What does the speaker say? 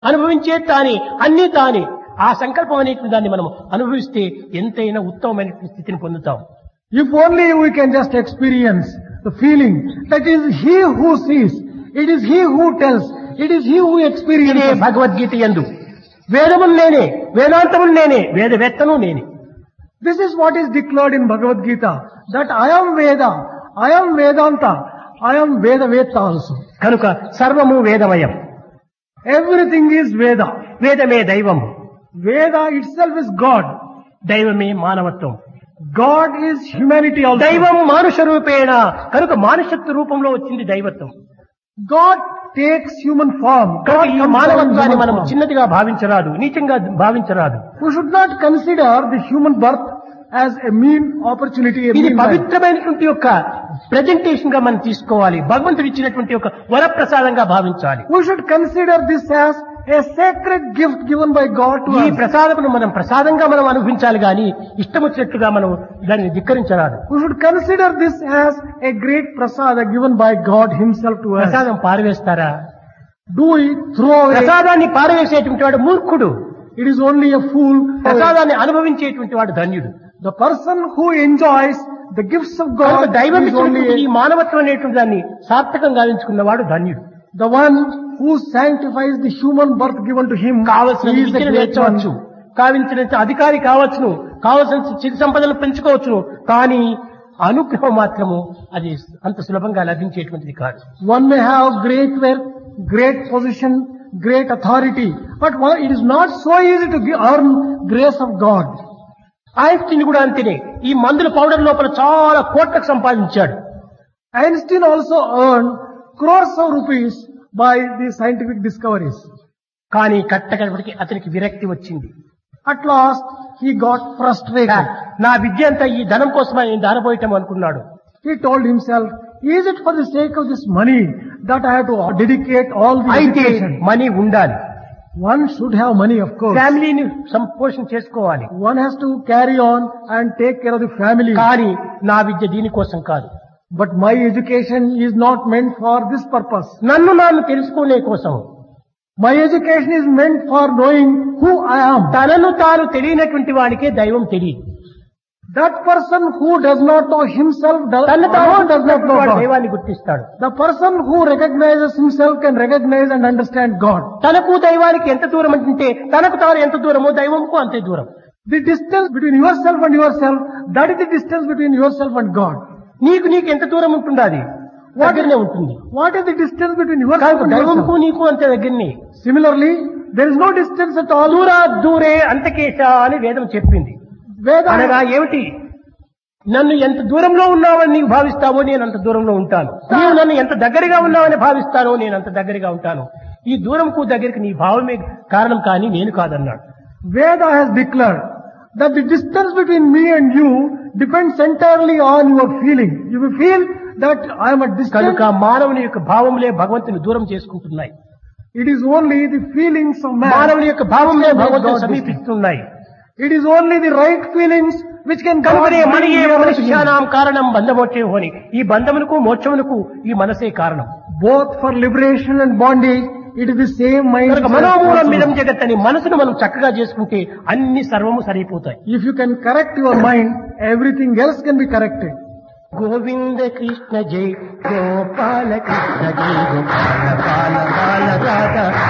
అనుభవించే తానే అన్ని తానే ఆ సంకల్పం అనేటువంటి దాన్ని మనం అనుభవిస్తే ఎంతైనా ఉత్తమమైనటువంటి స్థితిని పొందుతాం If only we can just experience the feeling that is He who sees, it is He who tells, it is He who ఇదే experiences. భగవద్గీత ఎందు వేదములు నేనే వేదాంతములు నేనే వేదవేత్తను నేనే This is what is declared in Bhagavad Gita, that I am Veda, I am Vedanta, I am Veda Veta also. కనుక సర్వము వేదమయం Everything is Veda. వేదమే దైవము Veda itself is God. దైవమే మానవత్వం God is humanity also. దైవం మానుష రూపేణ కనుక మానుషత్వ రూపంలో వచ్చింది దైవత్వం God takes human form. కనుక God ఈ comes down in మానవత్వాన్ని human మనం form. చిన్నదిగా భావించరాదు నీచంగా భావించరాదు We should not consider the human birth as a mean opportunity, a ఇది mean life. పవిత్రమైనటువంటి యొక్క ప్రెజెంటేషన్ గా మనం తీసుకోవాలి భగవంతుడు ఇచ్చినటువంటి ఒక వరప్రసాదంగా భావించాలి We should consider this as a sacred gift given by God to ఈ us. ప్రసాదమును మనం ప్రసాదంగా మనం అనుభవించాలి గాని ఇష్టం వచ్చినట్లుగా మనం దానిని ధిక్కరించరాదు We should consider this as a great prasada given by God Himself to us. ప్రసాదం పారవేస్తారా Do we throw away? ప్రసాదాన్ని పారవేసేటువంటి వాడు మూర్ఖుడు It is only a fool. ప్రసాదాన్ని అనుభవించేటువంటి వాడు ధన్యుడు The person who enjoys the gifts of కనుక God దైవం is ఇచ్చినటువంటి ఈ only మానవత్వం అనేటువంటి దాన్ని సార్థకంగా గావించుకున్నవాడు ధన్యుడు the one who sanctifies the human birth given to him. కావలసిన He is the విద్యను great నేర్చవచ్చు one. కావించిన అధికారి కావచ్చును కావలసిన చిరు సంపదలు పెంచుకోవచ్చును కానీ అనుగ్రహం మాత్రము అది అంత సులభంగా లభించేటువంటిది కాదు One may have great wealth, great position, great authority, but one- it is not so easy to gi- earn grace of God. Einstein కూడా అంతేనే ఈ మందుల పౌడర్ లోపల చాలా కోట్లకు సంపాదించాడు Einstein also earned crores of rupees by the scientific discoveries. కానీ కట్టకడికి అతనికి విరక్తి వచ్చింది At last, he got frustrated. నా విద్య అంతా ఈ ధనం కోసమే నేను దారపోయటం అనుకున్నాడు He told himself, is it for the sake of this money that I have to dedicate all the అయితే education? మనీ ఉండాలి One should have money, of course. ఫ్యామిలీని సంపోషణ చేసుకోవాలి One has to carry on and take care of the family. కానీ నా విద్య దీనికోసం కాదు But my education is not meant for this purpose. నన్ను నాన్ను తెలుసుకునే కోసం My education is meant for knowing who I am. తనను తాను తెలియనటువంటి వాడికే దైవం తెలియదు That person who does not know himself does, తను తాను alone does not know వాడు God. దైవాన్ని గుర్తిస్తాడు The person who recognizes himself can recognize and understand God. తనకు దైవానికి ఎంత దూరం అంటే తనకు తాను ఎంత దూరమో దైవంకు అంతే దూరం The distance between yourself and yourself, that is the distance between yourself and God. నీకు నీకు ఎంత దూరం ఉంటుంది అది దగ్గరనే ఉంటుంది What is the distance between yourself కాదు and దైవంకు yourself? నీకు అంతే దగ్గరనే Similarly, there is no distance at all. దూరా దూరే అంతకేశ అని వేదం చెప్పింది Veda, అనగా ఏమిటి నన్ను ఎంత దూరంలో ఉన్నావని నీవు భావిస్తావో నేను అంత దూరంలో ఉంటాను నీవు నన్ను ఎంత దగ్గరగా ఉన్నావని భావిస్తానో నేను అంత దగ్గరగా ఉంటాను ఈ దూరంకు దగ్గరికి నీ భావమే కారణం కానీ నేను కాదన్నాడు Veda has declared that the distance between me and you depends entirely on your feeling. If you feel that I am at distance, కనుక మానవుని యొక్క భావములే భగవంతుని దూరం చేసుకుంటున్నాయి it is only the feelings of man. మానవుని యొక్క భావములే which can make భగవంతుని God distant. సమీపిస్తున్నాయి It is only the right feelings which can God కనుకనే bring మనయే nearer to him. మనుష్యానాం కారణం బంధమోక్షే హోని ఈ బంధమునకు మోక్షమునకు ఈ మనసే కారణం Both for liberation and bondage, it is the same mind. కనుక which is మనోమూలం responsible. మిదం జగత్ అని మనసును మనం చక్కగా చేసుకుంటే అన్ని సర్వము సరిపోతాయి If you can correct your mind, everything else can be corrected. Govinda Krishna జై గోపాల కృష్ణ జై గోపాల బాల బాల రాధా